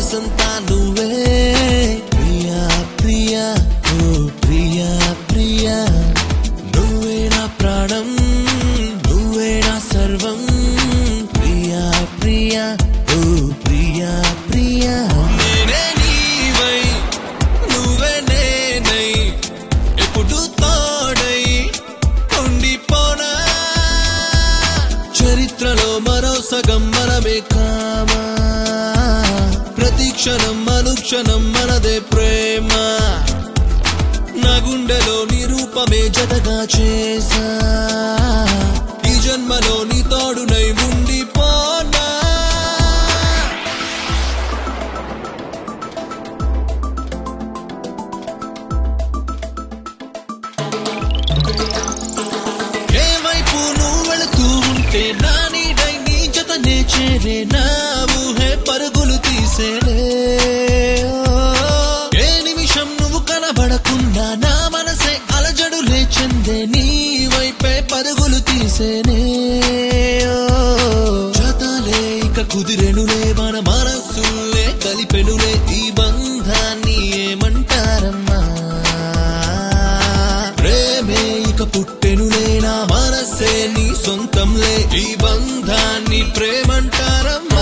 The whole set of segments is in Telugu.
మనసంతా నువ్వే ప్రియా ప్రియా ఓ ప్రియా ప్రియా నువ్వే నా ప్రాణం నువ్వే నా సర్వం ప్రియా ప్రియా ఓ ప్రియా ప్రియా నేనే నీవై నువ్వే నేనై ఎప్పుడు తోడై ఉండిపోనా చరిత్రలో మరో సగం మనమే కామా ప్రతి క్షణం అనుక్షణం మనదే ప్రేమ నా గుండెలో నీ రూపమే జతగా చేసా ఈ జన్మలో నీ తోడునై ఉండిపోనా ఏ వైపు నువ్వు వెళుతూ ఉంటే నా నీడై నీ జతనే చేరే నా ఊహే పరుగులు తీసేనే ఏ నిమిషం నువ్వు కనబడకుండా నా మనసే అలజడులే చెందే నీ వైపే పరుగులు తీసేనే జతలే ఇక కుదిరెనులే మన మనస్సులే కలిపెనులే ఈ బంధాన్ని ఏమంటారమ్మా ప్రేమే ఇక పుట్టెనులే నా మనసే నీ సొంతంలే ఈ బంధాన్ని ప్రేమంటారమ్మా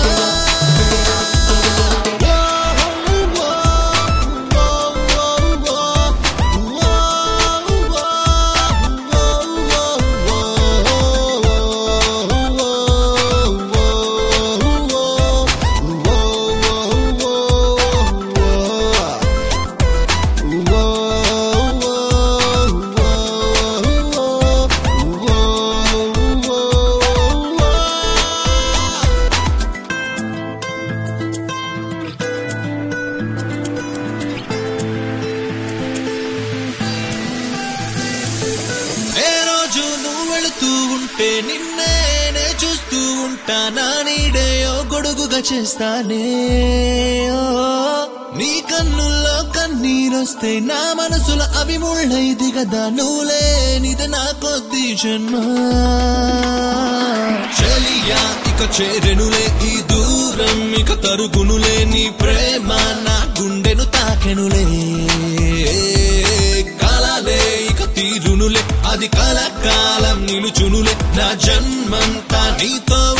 ఏ రోజు నువ్వు వెళుతూ ఉంటే నిన్నేనే చూస్తూ ఉంటా నా నీడేయో గొడుగుగా చేస్తానే ఓ, నీ కన్నుల్లో కన్నీరొస్తే నా మనసులో అవి ముళ్ళై దిగదా నువ్వు లేనిది నా కొద్ది జన్మ చలియా ఇక చేరెనులే ఈ దూరం ఇక తరుగునులే నీ ప్రేమ నా గుండెను తాకెనులే కాలాలే ఇక తీరునులే అది కలకాలం నిలుచునులే నా జన్మంతా నీతో